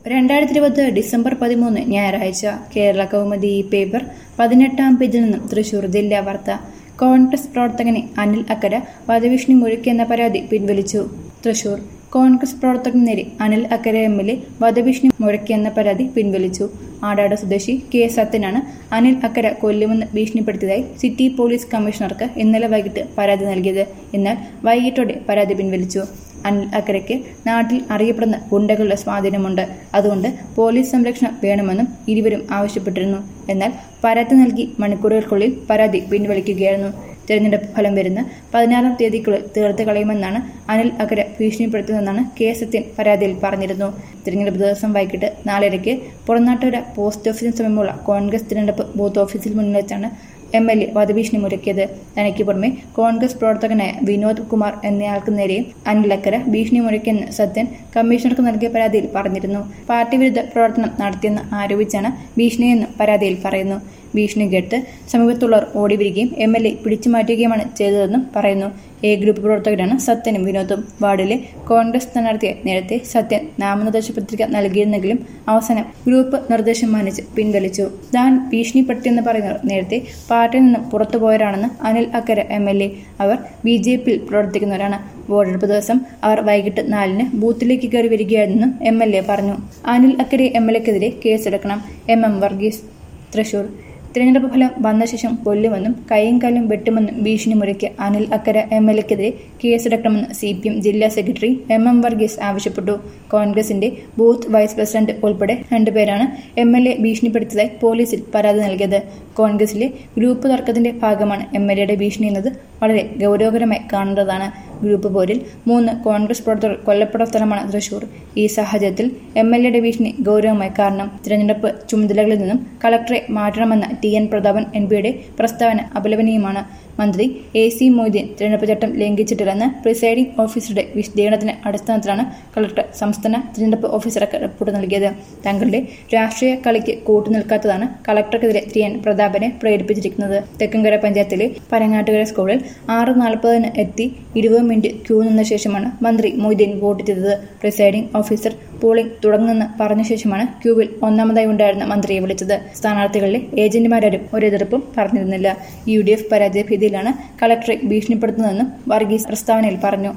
രണ്ടായിരത്തി ഇരുപത് ഡിസംബർ പതിമൂന്ന് ഞായറാഴ്ച കേരള കൗമുദി ഈ പേപ്പർ പതിനെട്ടാം പേജിൽ നിന്നും തൃശൂർ ജില്ലാ വാർത്ത കോൺഗ്രസ് പ്രവർത്തകനെ അനിൽ അക്കര വധഭീഷണി മുഴുക്കിയെന്ന പരാതി പിൻവലിച്ചു തൃശൂർ കോൺഗ്രസ് പ്രവർത്തകന് നേരെ Anil Akkara M L A വധഭീഷണി മുഴക്കിയെന്ന പരാതി പിൻവലിച്ചു ആടാട് സ്വദേശി കെ സത്യനാണ് അനിൽ അക്കര കൊല്ലുമെന്ന് ഭീഷണിപ്പെടുത്തിയതായി സിറ്റി പോലീസ് കമ്മീഷണർക്ക് ഇന്നലെ വൈകിട്ട് പരാതി നൽകിയത് എന്നാൽ വൈകിട്ടോടെ പരാതി പിൻവലിച്ചു അനിൽ അക്കരയ്ക്ക് നാട്ടിൽ അറിയപ്പെടുന്ന ഗുണ്ടകളുടെ സ്വാധീനമുണ്ട് അതുകൊണ്ട് പോലീസ് സംരക്ഷണം വേണമെന്നും ഇരുവരും ആവശ്യപ്പെട്ടിരുന്നു എന്നാൽ പരാതി നൽകി മണിക്കൂറുകൾക്കുള്ളിൽ പരാതി പിൻവലിക്കുകയായിരുന്നു തെരഞ്ഞെടുപ്പ് ഫലം വരുന്ന പതിനാറാം തീയതിക്കുള്ളിൽ തീർത്ത് കളയുമെന്നാണ് അനിൽ അക്കര ഭീഷണിപ്പെടുത്തുന്നതെന്നാണ് കെ സത്യൻ പരാതിയിൽ പറഞ്ഞിരുന്നു തിരഞ്ഞെടുപ്പ് ദിവസം വൈകിട്ട് നാലരയ്ക്ക് പുറനാട്ടുകര പോസ്റ്റ് ഓഫീസിന് സമീപമുള്ള കോൺഗ്രസ് തിരഞ്ഞെടുപ്പ് ബൂത്ത് ഓഫീസിൽ മുന്നിൽ വെച്ചാണ് എം എൽ എ വധഭീഷണി മുഴക്കിയത് തനിക്ക് പുറമെ കോൺഗ്രസ് പ്രവർത്തകനായ വിനോദ് കുമാർ എന്നയാൾക്ക് നേരെയും അനിലക്കര ഭീഷണി മുഴക്കിയെന്ന് സത്യൻ കമ്മീഷണർക്ക് നൽകിയ പരാതിയിൽ പറഞ്ഞിരുന്നു പാർട്ടി വിരുദ്ധ പ്രവർത്തനം നടത്തിയെന്ന് ആരോപിച്ചാണ് ഭീഷണിയെന്നും പരാതിയിൽ പറയുന്നു ഭീഷണി കേട്ട് സമീപത്തുള്ളവർ ഓടിവരികയും എം എൽ എ പിടിച്ചു മാറ്റുകയുമാണ് ചെയ്തതെന്നും പറയുന്നു എ ഗ്രൂപ്പ് പ്രവർത്തകരാണ് സത്യനും വിനോദും വാർഡിലെ കോൺഗ്രസ് സ്ഥാനാർത്ഥിയെ നേരത്തെ സത്യൻ നാമനിർദ്ദേശ പത്രിക നൽകിയിരുന്നെങ്കിലും അവസാനം ഗ്രൂപ്പ് നിർദ്ദേശം മാനിച്ച് പിൻവലിച്ചു താൻ ഭീഷണിപ്പെടുത്തിയെന്ന് പറയുന്നവർ നേരത്തെ പാർട്ടിയിൽ നിന്നും പുറത്തുപോയവരാണെന്ന് Anil Akkara M L A അവർ ബി ജെ പിയിൽ പ്രവർത്തിക്കുന്നവരാണ് വോട്ടെടുപ്പ് ദിവസം അവർ വൈകിട്ട് നാലിന് ബൂത്തിലേക്ക് കയറി വരികയായിരുന്നെന്നും എം എൽ എ പറഞ്ഞു അനിൽ അക്കരെ എം എൽ എക്കെതിരെ കേസെടുക്കണം എം എം വർഗീസ് തൃശൂർ തിരഞ്ഞെടുപ്പ് ഫലം വന്ന ശേഷം കൊല്ലുമെന്നും കൈയും കാലും വെട്ടുമെന്നും ഭീഷണി മുഴക്കിയ അനിൽ അക്കര എം എൽ എക്കെതിരെ കേസെടുക്കണമെന്ന് സി പി എം ജില്ലാ സെക്രട്ടറി എം എം വർഗീസ് ആവശ്യപ്പെട്ടു കോൺഗ്രസിന്റെ ബൂത്ത് വൈസ് പ്രസിഡന്റ് ഉൾപ്പെടെ രണ്ടുപേരാണ് എം എൽ എ ഭീഷണിപ്പെടുത്തിയതായി പോലീസിൽ പരാതി നൽകിയത് കോൺഗ്രസിലെ ഗ്രൂപ്പ് തർക്കത്തിന്റെ ഭാഗമാണ് എം എൽ എയുടെ ഭീഷണി എന്നത് വളരെ ഗൗരവകരമായി കാണേണ്ടതാണ് ഗ്രൂപ്പ് പോരിൽ മൂന്ന് കോൺഗ്രസ് പ്രവർത്തകർ കൊല്ലപ്പെട്ട സ്ഥലമാണ് തൃശൂർ ഈ സാഹചര്യത്തിൽ എം എൽ എയുടെ ഭീഷണി ഗൗരവമായി കാരണം തിരഞ്ഞെടുപ്പ് ചുമതലകളിൽ നിന്നും കളക്ടറെ മാറ്റണമെന്ന ടി എൻ പ്രതാപൻ എം പിയുടെ പ്രസ്താവന അപലപനീയമാണ് മന്ത്രി എ സി മൊയ്തീൻ തിരഞ്ഞെടുപ്പ് ചട്ടം ലംഘിച്ചിട്ടില്ലെന്ന് പ്രിസൈഡിംഗ് ഓഫീസറുടെ വിശദീകരണത്തിന് അടിസ്ഥാനത്തിലാണ് കളക്ടർ സംസ്ഥാന തിരഞ്ഞെടുപ്പ് ഓഫീസർക്ക് റിപ്പോർട്ട് നൽകിയത് തങ്ങളുടെ രാഷ്ട്രീയ കളിക്ക് കൂട്ടുനിൽക്കാത്തതാണ് കളക്ടർക്കെതിരെ ടി എൻ പ്രതാപനെ പ്രേരിപ്പിച്ചിരിക്കുന്നത് തെക്കങ്കര പഞ്ചായത്തിലെ പരങ്ങാട്ടുകര സ്കൂളിൽ ആറ് നാൽപ്പതിന് എത്തി ഇരുപത് മിനിറ്റ് ക്യൂ നിന്ന ശേഷമാണ് മന്ത്രി മൊയ്തീൻ വോട്ട് ചെയ്തത് പ്രിസൈഡിംഗ് ഓഫീസർ പോളിംഗ് തുടങ്ങുമെന്ന് പറഞ്ഞ ശേഷമാണ് ക്യൂവിൽ ഒന്നാമതായി ഉണ്ടായിരുന്ന മന്ത്രിയെ വിളിച്ചത് സ്ഥാനാർത്ഥികളിലെ ഏജന്റുമാരും ഒരെതിർപ്പും പറഞ്ഞിരുന്നില്ല യു ഡി എഫ് പരാജയ ഭീതിയിലാണ് കളക്ടറെ ഭീഷണിപ്പെടുത്തുന്നതെന്നും വർഗീസ് പ്രസ്താവനയിൽ പറഞ്ഞു